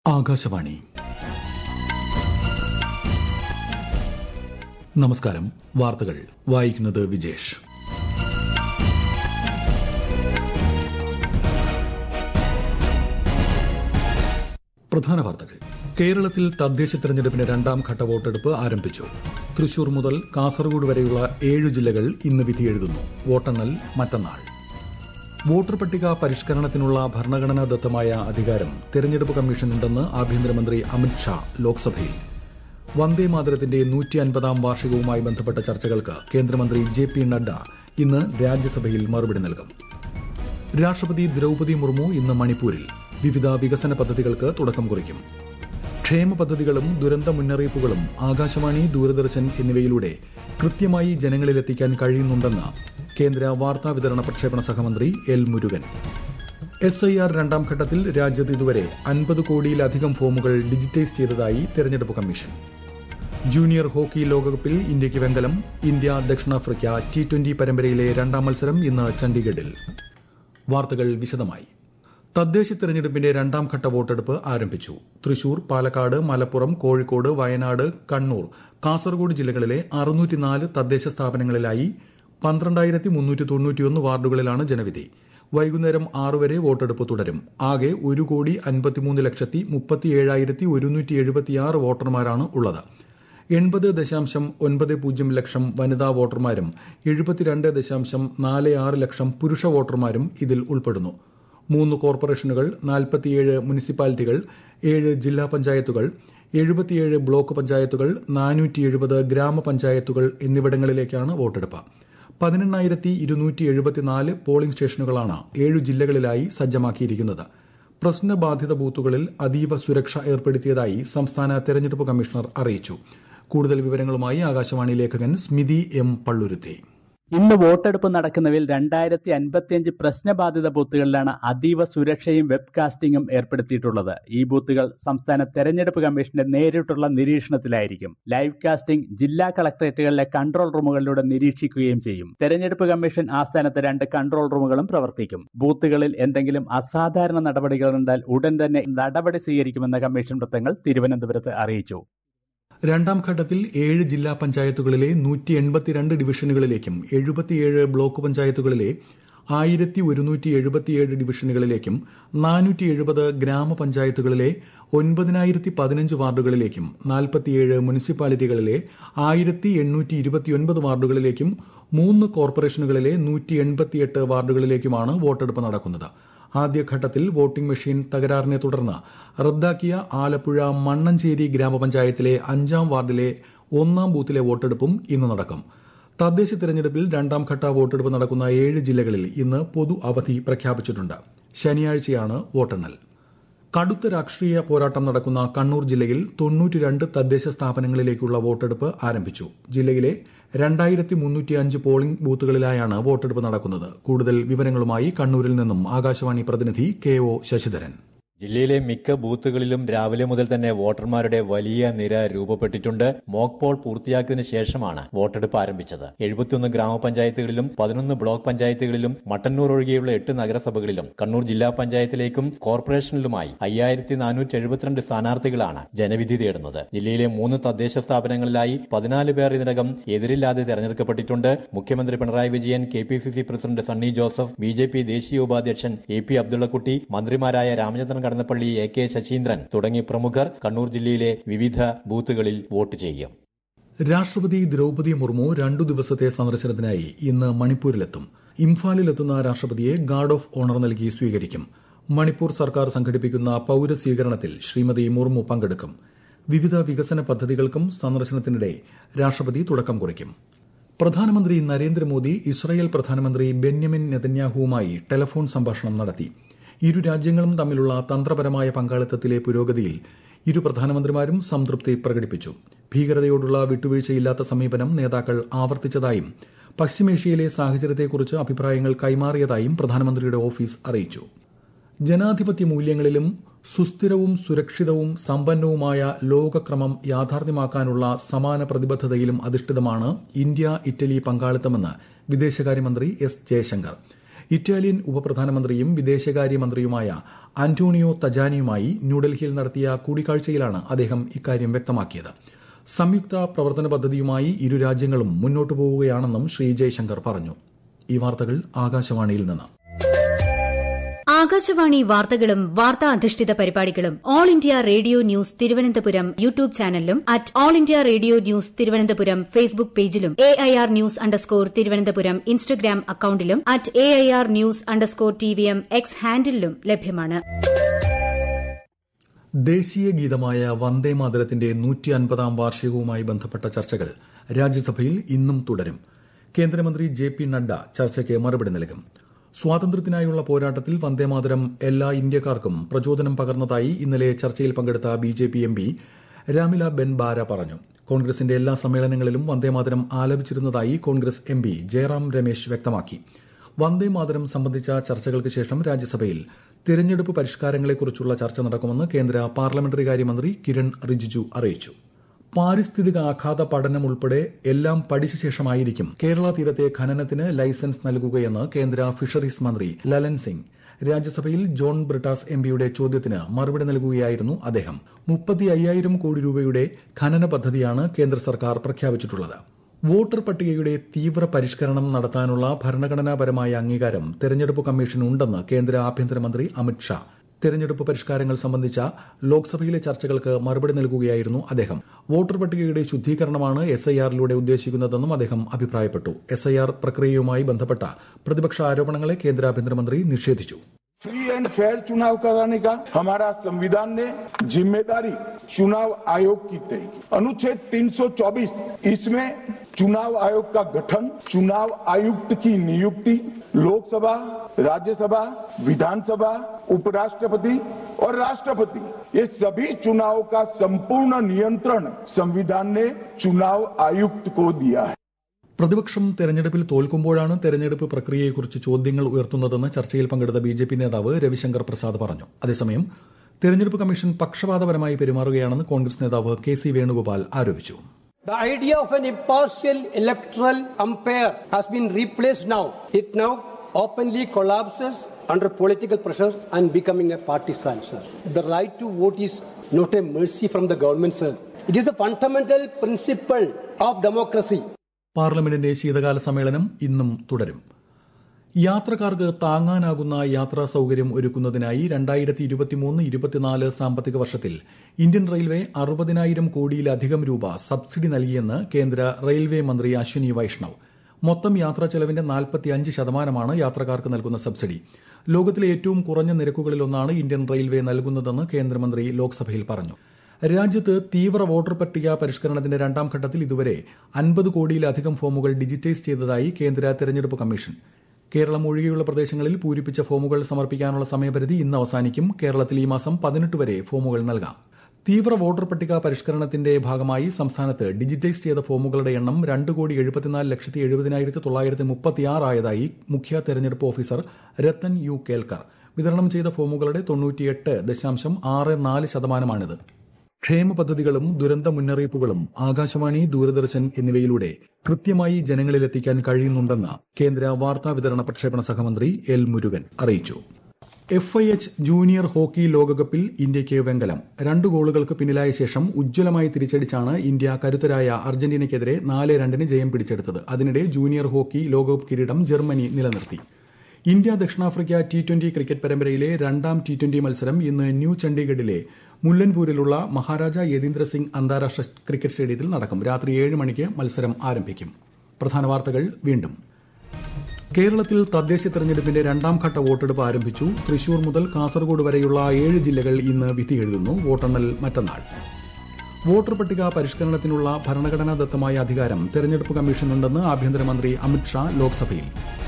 ആകാശവാണി നമസ്കാരം വാർത്തകൾ വായിക്കുന്നത് വിജേഷ് പ്രധാന വാർത്തകൾ കേരളത്തിൽ തദ്ദേശ തെരഞ്ഞെടുപ്പിന് രണ്ടാം ഘട്ട വോട്ടെടുപ്പ് ആരംഭിച്ചു തൃശൂർ മുതൽ കാസർഗോഡ് വരെയുള്ള ഏഴ് ജില്ലകൾ ഇന്ന് വിധിയെഴുതുന്നു വോട്ടെണ്ണൽ മറ്റന്നാൾ വോട്ടർ പട്ടിക പരിഷ്കരണത്തിനുള്ള ഭരണഘടനാദത്തമായ അധികാരം തെരഞ്ഞെടുപ്പ് കമ്മീഷനുണ്ടെന്ന് ആഭ്യന്തരമന്ത്രി അമിത്ഷാ ലോക്സഭയിൽ വന്ദേ മാതരത്തിന്റെ നൂറ്റി അൻപതാം വാർഷികവുമായി ബന്ധപ്പെട്ട ചർച്ചകൾക്ക് കേന്ദ്രമന്ത്രി ജെ പി നഡ്ഡ ഇന്ന് രാജ്യസഭയിൽ മറുപടി നൽകും രാഷ്ട്രപതി ദ്രൌപതി മുർമു ഇന്ന് മണിപ്പൂരിൽ വിവിധ വികസന പദ്ധതികൾക്ക് തുടക്കം കുറിക്കും ക്ഷേമ പദ്ധതികളും ദുരന്ത മുന്നറിയിപ്പുകളും ആകാശവാണി ദൂരദർശൻ എന്നിവയിലൂടെ കൃത്യമായി ജനങ്ങളിലെത്തിക്കാൻ കഴിയുന്നുണ്ടെന്ന് കേന്ദ്ര വാർത്താ വിതരണ പ്രക്ഷേപണ സഹമന്ത്രി L Murugan S I R രണ്ടാം ഘട്ടത്തിൽ രാജ്യത്ത് ഇതുവരെ അൻപത് കോടിയിലധികം ഫോമുകൾ ഡിജിറ്റൈസ് ചെയ്തതായി തെരഞ്ഞെടുപ്പ് കമ്മീഷൻ ജൂനിയർ ഹോക്കി ലോകകപ്പിൽ ഇന്ത്യയ്ക്ക് വെങ്കലം ഇന്ത്യ ദക്ഷിണാഫ്രിക്ക ടി ട്വന്റി പരമ്പരയിലെ രണ്ടാം മത്സരം ഇന്ന് ചണ്ഡീഗഡിൽ വാർത്തകൾ വിശദമായി തദ്ദേശ തെരഞ്ഞെടുപ്പിന്റെ രണ്ടാം ഘട്ട വോട്ടെടുപ്പ് ആരംഭിച്ചു തൃശൂർ പാലക്കാട് മലപ്പുറം കോഴിക്കോട് വയനാട് കണ്ണൂർ കാസർഗോഡ് ജില്ലകളിലെ അറുന്നൂറ്റിനാല് തദ്ദേശ സ്ഥാപനങ്ങളിലായി പന്ത്രണ്ടായിരത്തി മുന്നൂറ്റി തൊണ്ണൂറ്റിയൊന്ന് വാർഡുകളിലാണ് ജനവിധി വൈകുന്നേരം ആറ് വരെ വോട്ടെടുപ്പ് തുടരും ആകെ ഒരു കോടി അൻപത്തിമൂന്ന് ലക്ഷത്തി മുപ്പത്തിയേഴായിരത്തി ഒരുന്നൂറ്റി എഴുപത്തിയാറ് വോട്ടർമാരാണ് ഉള്ളത് എൺപത് ദശാംശം ഒൻപത് പൂജ്യം ലക്ഷം വനിതാ വോട്ടർമാരും എഴുപത്തിരണ്ട് ദശാംശം നാല് ആറ് ലക്ഷം പുരുഷ വോട്ടർമാരും ഇതിൽ ഉൾപ്പെടുന്നു മൂന്ന് കോർപ്പറേഷനുകൾ നാൽപ്പത്തിയേഴ് മുനിസിപ്പാലിറ്റികൾ ഏഴ് ജില്ലാ പഞ്ചായത്തുകൾ എഴുപത്തിയേഴ് ബ്ലോക്ക് പഞ്ചായത്തുകൾ നാനൂറ്റി എഴുപത് ഗ്രാമപഞ്ചായത്തുകൾ എന്നിവിടങ്ങളിലേക്കാണ് വോട്ടെടുപ്പ് പതിനെണ്ണായിരത്തി ഇരുന്നൂറ്റി എഴുപത്തിനാല് പോളിംഗ് സ്റ്റേഷനുകളാണ് ഏഴു ജില്ലകളിലായി സജ്ജമാക്കിയിരിക്കുന്നത് പ്രശ്നബാധിത ബൂത്തുകളിൽ അതീവ സുരക്ഷ ഏർപ്പെടുത്തിയതായി സംസ്ഥാന തെരഞ്ഞെടുപ്പ് കമ്മീഷണർ അറിയിച്ചു കൂടുതൽ വിവരങ്ങളുമായി ആകാശവാണി ലേഖകൻ സ്മിതി എം പള്ളുരുത്തി ഇന്ന് വോട്ടെടുപ്പ് നടക്കുന്നവയിൽ രണ്ടായിരത്തി അൻപത്തിയഞ്ച് പ്രശ്നബാധിത ബൂത്തുകളിലാണ് അതീവ സുരക്ഷയും വെബ്കാസ്റ്റിംഗും ഏർപ്പെടുത്തിയിട്ടുള്ളത് ഈ ബൂത്തുകൾ സംസ്ഥാന തെരഞ്ഞെടുപ്പ് കമ്മീഷന്റെ നേരിട്ടുള്ള നിരീക്ഷണത്തിലായിരിക്കും ലൈവ് കാസ്റ്റിംഗ് ജില്ലാ കളക്ടറേറ്റുകളിലെ കൺട്രോൾ റൂമുകളിലൂടെ നിരീക്ഷിക്കുകയും ചെയ്യും തെരഞ്ഞെടുപ്പ് കമ്മീഷൻ ആസ്ഥാനത്ത് രണ്ട് കൺട്രോൾ റൂമുകളും പ്രവർത്തിക്കും ബൂത്തുകളിൽ എന്തെങ്കിലും അസാധാരണ നടപടികൾ ഉണ്ടാൽ ഉടൻ തന്നെ നടപടി സ്വീകരിക്കുമെന്ന കമ്മീഷൻ വൃത്തങ്ങൾ തിരുവനന്തപുരത്ത് അറിയിച്ചു രണ്ടാം ഘട്ടത്തിൽ ഏഴ് ജില്ലാ പഞ്ചായത്തുകളിലെ നൂറ്റി എൺപത്തിരണ്ട് ഡിവിഷനുകളിലേക്കും എഴുപത്തിയേഴ് ബ്ലോക്ക് പഞ്ചായത്തുകളിലെ ആയിരത്തി ഒരുന്നൂറ്റി എഴുപത്തിയേഴ് ഡിവിഷനുകളിലേക്കും നാനൂറ്റി എഴുപത് ഗ്രാമപഞ്ചായത്തുകളിലെ ഒൻപതിനായിരത്തി പതിനഞ്ച് വാർഡുകളിലേക്കും നാൽപ്പത്തിയേഴ് മുനിസിപ്പാലിറ്റികളിലെ ആയിരത്തി എണ്ണൂറ്റി ഇരുപത്തിയൊൻപത് വാർഡുകളിലേക്കും മൂന്ന് കോർപ്പറേഷനുകളിലെ നൂറ്റി എൺപത്തിയെട്ട് വാർഡുകളിലേക്കുമാണ് വോട്ടെടുപ്പ് നടക്കുന്നത് ആദ്യഘട്ടത്തിൽ വോട്ടിംഗ് മെഷീൻ തകരാറിനെ തുടർന്ന് റദ്ദാക്കിയ ആലപ്പുഴ മണ്ണഞ്ചേരി ഗ്രാമപഞ്ചായത്തിലെ അഞ്ചാം വാർഡിലെ ഒന്നാം ബൂത്തിലെ വോട്ടെടുപ്പും ഇന്ന് നടക്കും തദ്ദേശ തെരഞ്ഞെടുപ്പിൽ രണ്ടാം ഘട്ട വോട്ടെടുപ്പ് നടക്കുന്ന ഏഴ് ജില്ലകളിൽ ഇന്ന് പൊതു അവധി പ്രഖ്യാപിച്ചിട്ടുണ്ട് ശനിയാഴ്ചയാണ് വോട്ടെണ്ണൽ കടുത്ത രാഷ്ട്രീയ പോരാട്ടം നടക്കുന്ന കണ്ണൂർ ജില്ലയിൽ തൊണ്ണൂറ്റിരണ്ട് തദ്ദേശ സ്ഥാപനങ്ങളിലേക്കുള്ള വോട്ടെടുപ്പ് ആരംഭിച്ചു ജില്ലയിലെ രണ്ടായിരത്തി മുന്നൂറ്റിയഞ്ച് പോളിംഗ് ബൂത്തുകളിലായാണ് വോട്ടെടുപ്പ് നടക്കുന്നത് കൂടുതൽ വിവരങ്ങളുമായി കണ്ണൂരിൽ നിന്നും ആകാശവാണി പ്രതിനിധി കെ ഒ ശശിധരൻ ജില്ലയിലെ മിക്ക ബൂത്തുകളിലും രാവിലെ മുതൽ തന്നെ വോട്ടർമാരുടെ വലിയ നിര രൂപപ്പെട്ടിട്ടുണ്ട് മോക്ക് പോൾ പൂർത്തിയാക്കിയതിനു ശേഷമാണ് വോട്ടെടുപ്പ് ആരംഭിച്ചത് എഴുപത്തിയൊന്ന് ഗ്രാമപഞ്ചായത്തുകളിലും പതിനൊന്ന് ബ്ലോക്ക് പഞ്ചായത്തുകളിലും മട്ടന്നൂർ ഒഴികെയുള്ള എട്ട് നഗരസഭകളിലും കണ്ണൂർ ജില്ലാ പഞ്ചായത്തിലേക്കും കോർപ്പറേഷനിലുമായി അയ്യായിരത്തി നാനൂറ്റി എഴുപത്തിരണ്ട് സ്ഥാനാർത്ഥികളാണ് ജനവിധി തേടുന്നത് ജില്ലയിലെ മൂന്ന് തദ്ദേശ സ്ഥാപനങ്ങളിലായി പതിനാല് പേർ ഇതിനകം എതിരില്ലാതെ തെരഞ്ഞെടുക്കപ്പെട്ടിട്ടുണ്ട് മുഖ്യമന്ത്രി Pinarayi Vijayan K P C C president Sunny Joseph B J P ദേശീയ ഉപാധ്യക്ഷൻ എ പി അബ്ദുള്ളക്കുട്ടി മന്ത്രിമാരായ രാമചന്ദ്രൻ കടന്നപ്പള്ളി എ കെ ശശീന്ദ്രൻ തുടങ്ങി പ്രമുഖർ കണ്ണൂർ ജില്ലയിലെ വിവിധ ബൂത്തുകളിൽ വോട്ട് ചെയ്യും രാഷ്ട്രപതി ദ്രൌപതി മുർമു രണ്ടു ദിവസത്തെ സന്ദർശനത്തിനായി ഇന്ന് മണിപ്പൂരിലെത്തും ഇംഫാലിലെത്തുന്ന രാഷ്ട്രപതിയെ ഗാർഡ് ഓഫ് ഓണർ നൽകി സ്വീകരിക്കും മണിപ്പൂർ സർക്കാർ സംഘടിപ്പിക്കുന്ന പൌരസ്വീകരണത്തിൽ ശ്രീമതി മുർമു പങ്കെടുക്കും വിവിധ വികസന പദ്ധതികൾക്കും സന്ദർശനത്തിനിടെ രാഷ്ട്രപതി തുടക്കം കുറിക്കും പ്രധാനമന്ത്രി നരേന്ദ്രമോദി ഇസ്രായേൽ പ്രധാനമന്ത്രി ബെന്യമിൻ നെതന്യാഹുവുമായി ടെലഫോൺ സംഭാഷണം നടത്തി ഇരു രാജ്യങ്ങളും തമ്മിലുള്ള തന്ത്രപരമായ പങ്കാളിത്തത്തിലെ പുരോഗതിയിൽ ഇരു പ്രധാനമന്ത്രിമാരും സംതൃപ്തി പ്രകടിപ്പിച്ചു ഭീകരതയോടുള്ള വിട്ടുവീഴ്ചയില്ലാത്ത സമീപനം നേതാക്കൾ ആവർത്തിച്ചതായും പശ്ചിമേഷ്യയിലെ സാഹചര്യത്തെക്കുറിച്ച് അഭിപ്രായങ്ങൾ കൈമാറിയതായും പ്രധാനമന്ത്രിയുടെ ഓഫീസ് അറിയിച്ചു ജനാധിപത്യ മൂല്യങ്ങളിലും സുസ്ഥിരവും സുരക്ഷിതവും സമ്പന്നവുമായ ലോകക്രമം യാഥാർത്ഥ്യമാക്കാനുള്ള സമാന പ്രതിബദ്ധതയിലും അധിഷ്ഠിതമാണ് ഇന്ത്യ ഇറ്റലി പങ്കാളിത്തമെന്ന് വിദേശകാര്യമന്ത്രി എസ് ജയശങ്കർ ഇറ്റാലിയൻ ഉപപ്രധാനമന്ത്രിയും വിദേശകാര്യമന്ത്രിയുമായ അന്റോണിയോ തജാനിയുമായി ന്യൂഡൽഹിയിൽ നടത്തിയ കൂടിക്കാഴ്ചയിലാണ് അദ്ദേഹം ഇക്കാര്യം വ്യക്തമാക്കിയത് സംയുക്ത പ്രവർത്തന പദ്ധതിയുമായി ഇരു രാജ്യങ്ങളും മുന്നോട്ടു പോവുകയാണെന്നും ശ്രീ ജയശങ്കർ പറഞ്ഞു ഈ വാർത്തകൾ ആകാശവാണിയിൽ നിന്ന് ആകാശവാണി വാർത്തകളും വാർത്താ അധിഷ്ഠിത പരിപാടികളും All India Radio news Thiruvananthapuram YouTube ചാനലിലും at All India Radio news Thiruvananthapuram Facebook പേജിലും A I R news underscore Thiruvananthapuram Instagram അക്കൌണ്ടിലും at A I R news underscore T V M X ഹാൻഡിലും ലഭ്യമാണ് ദേശീയ ഗീതമായ വന്ദേ മാതരത്തിന്റെ നൂറ്റി അൻപതാം വാർഷികവുമായി ബന്ധപ്പെട്ട ചർച്ചകൾ രാജ്യസഭയിൽ ഇന്നും തുടരും കേന്ദ്രമന്ത്രി ജെ പി നഡ്ഡ ചർച്ചയ്ക്ക് മറുപടി നൽകും സ്വാതന്ത്ര്യത്തിനായുള്ള പോരാട്ടത്തിൽ വന്ദേമാതരം എല്ലാ ഇന്ത്യക്കാർക്കും പ്രചോദനം പകർന്നതായി ഇന്നലെ ചർച്ചയിൽ പങ്കെടുത്ത B J P M P Ramila ben Bara പറഞ്ഞു കോൺഗ്രസിന്റെ എല്ലാ സമ്മേളനങ്ങളിലും വന്ദേമാതരം ആലപിച്ചിരുന്നതായി കോൺഗ്രസ് എം പി ജയറാം രമേശ് വ്യക്തമാക്കി വന്ദേമാതരം സംബന്ധിച്ച ചർച്ചകൾക്ക് ശേഷം രാജ്യസഭയിൽ തിരഞ്ഞെടുപ്പ് പരിഷ്കാരങ്ങളെക്കുറിച്ചുള്ള ചർച്ച നടക്കുമെന്ന് കേന്ദ്ര പാർലമെന്ററി കാര്യമന്ത്രി കിരൺ റിജിജു അറിയിച്ചു പാരിസ്ഥിതിക ആഘാത പഠനം ഉൾപ്പെടെ എല്ലാം പഠിച്ച ശേഷമായിരിക്കും കേരള തീരത്തെ ഖനനത്തിന് ലൈസൻസ് നൽകുകയെന്ന് കേന്ദ്ര ഫിഷറീസ് മന്ത്രി ലലൻ സിംഗ് രാജ്യസഭയിൽ ജോൺ ബ്രിട്ടാസ് എംപിയുടെ ചോദ്യത്തിന് മറുപടി നൽകുകയായിരുന്നു അദ്ദേഹം മുപ്പത്തി അയ്യായിരം കോടി രൂപയുടെ ഖനന പദ്ധതിയാണ് കേന്ദ്ര സർക്കാർ പ്രഖ്യാപിച്ചിട്ടുള്ളത് വോട്ടർ പട്ടികയുടെ തീവ്ര പരിഷ്കരണം നടത്താനുള്ള ഭരണഘടനാപരമായ അംഗീകാരം തെരഞ്ഞെടുപ്പ് കമ്മീഷൻ ഉണ്ടെന്ന് കേന്ദ്ര ആഭ്യന്തരമന്ത്രി അമിത് ഷാ തെരഞ്ഞെടുപ്പ് പരിഷ്കാരങ്ങൾ സംബന്ധിച്ച ലോക്സഭയിലെ ചർച്ചകൾക്ക് മറുപടി നൽകുകയായിരുന്നു അദ്ദേഹം വോട്ടർ പട്ടികയുടെ ശുദ്ധീകരണമാണ് എസ് ഐ ആറിലൂടെ ഉദ്ദേശിക്കുന്നതെന്നും അദ്ദേഹം അഭിപ്രായപ്പെട്ടു എസ് ഐ ആർ പ്രക്രിയയുമായി ബന്ധപ്പെട്ട പ്രതിപക്ഷ ആരോപണങ്ങളെ കേന്ദ്ര ആഭ്യന്തരമന്ത്രി നിഷേധിച്ചു फ्री एंड फेयर चुनाव कराने का हमारा संविधान ने जिम्मेदारी चुनाव आयोग की तय की अनुच्छेद 324 इसमें चुनाव आयोग का गठन चुनाव आयुक्त की नियुक्ति लोकसभा राज्यसभा विधानसभा उपराष्ट्रपति और राष्ट्रपति ये सभी चुनाव का संपूर्ण नियंत्रण संविधान ने चुनाव आयुक्त को दिया है പ്രതിപക്ഷം തെരഞ്ഞെടുപ്പിൽ തോൽക്കുമ്പോഴാണ് തെരഞ്ഞെടുപ്പ് പ്രക്രിയയെക്കുറിച്ച് ചോദ്യങ്ങൾ ഉയർത്തുന്നതെന്ന് ചർച്ചയിൽ പങ്കെടുത്ത ബി ജെ പി നേതാവ് രവിശങ്കർ പ്രസാദ് പറഞ്ഞു അതേസമയം തെരഞ്ഞെടുപ്പ് കമ്മീഷൻ പക്ഷപാതപരമായി പെരുമാറുകയാണെന്ന് കോൺഗ്രസ് നേതാവ് കെ സി വേണുഗോപാൽ ആരോപിച്ചു The idea of an impartial electoral umpire has been replaced now. It now openly collapses under political pressures and becoming a partisan, sir. The right to vote is not a mercy from the government, sir. It is the fundamental principle of democracy. പാർലമെന്റിന്റെ ശീതകാല സമ്മേളനം ഇന്നും തുടരും യാത്രക്കാർക്ക് താങ്ങാനാകുന്ന യാത്രാ സൌകര്യം ഒരുക്കുന്നതിനായി രണ്ടായിരത്തി ഇരുപത്തിമൂന്ന് ഇരുപത്തിനാല് സാമ്പത്തിക വർഷത്തിൽ ഇന്ത്യൻ റെയിൽവേ അറുപതിനായിരം കോടിയിലധികം രൂപ സബ്സിഡി നൽകിയെന്ന് കേന്ദ്ര റെയിൽവേ മന്ത്രി അശ്വിനി വൈഷ്ണവ് മൊത്തം യാത്രാ ചെലവിന്റെ നാൽപ്പത്തിയഞ്ച് ശതമാനമാണ് യാത്രക്കാർക്ക് നൽകുന്ന സബ്സിഡി ലോകത്തിലെ ഏറ്റവും കുറഞ്ഞ നിരക്കുകളിലൊന്നാണ് ഇന്ത്യൻ റെയിൽവേ നൽകുന്നതെന്ന് കേന്ദ്രമന്ത്രി ലോക്സഭയിൽ പറഞ്ഞു രാജ്യത്ത് തീവ്ര വോട്ടർ പട്ടിക പരിഷ്കരണത്തിന്റെ രണ്ടാം ഘട്ടത്തിൽ ഇതുവരെ അൻപത് കോടിയിലധികം ഫോമുകൾ ഡിജിറ്റൈസ് ചെയ്തതായി കേന്ദ്ര തെരഞ്ഞെടുപ്പ് കമ്മീഷൻ കേരളം ഒഴികെയുള്ള പ്രദേശങ്ങളിൽ പൂരിപ്പിച്ച ഫോമുകൾ സമർപ്പിക്കാനുള്ള സമയപരിധി ഇന്ന് അവസാനിക്കും കേരളത്തിൽ ഈ മാസം പതിനെട്ട് വരെ ഫോമുകൾ നൽകാം തീവ്ര വോട്ടർ പട്ടിക പരിഷ്കരണത്തിന്റെ ഭാഗമായി സംസ്ഥാനത്ത് ഡിജിറ്റൈസ് ചെയ്ത ഫോമുകളുടെ എണ്ണം രണ്ട് കോടി എഴുപത്തിനാല് ലക്ഷത്തി എഴുപതിനായിരത്തി തൊള്ളായിരത്തി മുപ്പത്തിയാറായതായി മുഖ്യ തെരഞ്ഞെടുപ്പ് ഓഫീസർ രത്തൻ യു കേൽക്കർ വിതരണം ചെയ്ത ഫോമുകളുടെ തൊണ്ണൂറ്റിയെട്ട് ദശാംശം ആറ് നാല് ശതമാനമാണിത് ക്ഷേമ പദ്ധതികളും ദുരന്ത മുന്നറിയിപ്പുകളും ആകാശവാണി ദൂരദർശൻ എന്നിവയിലൂടെ കൃത്യമായി ജനങ്ങളിലെത്തിക്കാൻ കഴിയുന്നുണ്ടെന്ന് കേന്ദ്ര വാർത്താ വിതരണ പ്രക്ഷേപണ സഹമന്ത്രി എൽ മുരുകൻ അറിയിച്ചു F I H junior hockey ലോകകപ്പിൽ ഇന്ത്യയ്ക്ക് വെങ്കലം രണ്ട് ഗോളുകൾക്ക് പിന്നിലായ ശേഷം ഉജ്ജ്വലമായി തിരിച്ചടിച്ചാണ് ഇന്ത്യ കരുത്തരായ അർജന്റീനയ്ക്കെതിരെ നാല് രണ്ടിന് ജയം പിടിച്ചെടുത്തത് അതിനിടെ ജൂനിയർ ഹോക്കി ലോകകപ്പ് കിരീടം ജർമ്മനി നിലനിർത്തി ഇന്ത്യ ദക്ഷിണാഫ്രിക്ക ടി ട്വന്റി ക്രിക്കറ്റ് പരമ്പരയിലെ രണ്ടാം ടി ട്വന്റി മത്സരം ഇന്ന് ന്യൂ ചണ്ഡീഗഡിലെ മുല്ലൻപൂരിലുള്ള മഹാരാജ യതീന്ദ്ര സിംഗ് അന്താരാഷ്ട്ര ക്രിക്കറ്റ് സ്റ്റേഡിയത്തിൽ നടക്കും രാത്രി ഏഴ് മണിക്ക് മത്സരം ആരംഭിക്കും പ്രധാന വാർത്തകൾ വീണ്ടും കേരളത്തിൽ തദ്ദേശ തെരഞ്ഞെടുപ്പിന്റെ രണ്ടാം ഘട്ട വോട്ടെടുപ്പ് ആരംഭിച്ചു തൃശൂർ മുതൽ കാസർഗോഡ് വരെയുള്ള ഏഴ് ജില്ലകൾ ഇന്ന് വിധി എഴുതുന്നു വോട്ടെണ്ണൽ മറ്റന്നാൾ വോട്ടർ പട്ടിക പരിഷ്കരണത്തിനുള്ള ഭരണഘടനാദത്തമായ അധികാരം തെരഞ്ഞെടുപ്പ് കമ്മീഷനുണ്ടെന്ന് ആഭ്യന്തരമന്ത്രി അമിത്ഷാ ലോക്സഭയിൽ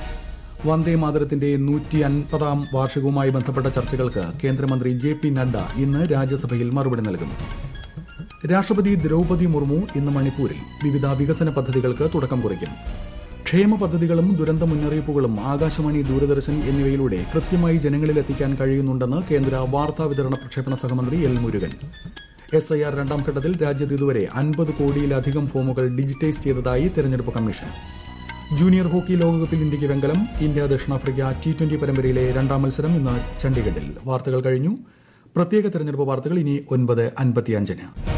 വന്ദേ മാതരത്തിന്റെ നൂറ്റി അൻപതാം വാർഷികവുമായി ബന്ധപ്പെട്ട ചർച്ചകൾക്ക് കേന്ദ്രമന്ത്രി ജെ പി നഡ്ഡ ഇന്ന് രാജ്യസഭയിൽ മറുപടി നൽകും രാഷ്ട്രപതി ദ്രൌപതി മുർമു ഇന്ന് മണിപ്പൂരിൽ വിവിധ വികസന പദ്ധതികൾക്ക് തുടക്കം കുറിക്കും ക്ഷേമ പദ്ധതികളും ദുരന്ത മുന്നറിയിപ്പുകളും ആകാശവാണി ദൂരദർശൻ എന്നിവയിലൂടെ കൃത്യമായി ജനങ്ങളിലെത്തിക്കാൻ കഴിയുന്നുണ്ടെന്ന് കേന്ദ്ര വാർത്താ വിതരണ പ്രക്ഷേപണ സഹമന്ത്രി L Murugan S I R രണ്ടാം ഘട്ടത്തിൽ രാജ്യത്ത് ഇതുവരെ അൻപത് കോടിയിലധികം ഫോമുകൾ ഡിജിറ്റൈസ് ചെയ്തതായി തെരഞ്ഞെടുപ്പ് കമ്മീഷൻ ജൂനിയർ ഹോക്കി ലോകകപ്പിൽ ഇന്ത്യയ്ക്ക് വെങ്കലം ഇന്ത്യ ദക്ഷിണാഫ്രിക്ക ടി ട്വന്റി പരമ്പരയിലെ രണ്ടാം മത്സരം ഇന്ന് ചണ്ഡീഗഡിൽ വാർത്തകൾ കഴിഞ്ഞു പ്രത്യേക തെരഞ്ഞെടുപ്പ് വാർത്തകൾ ഇനി ഒൻപത് അൻപത്തിയഞ്ചിന്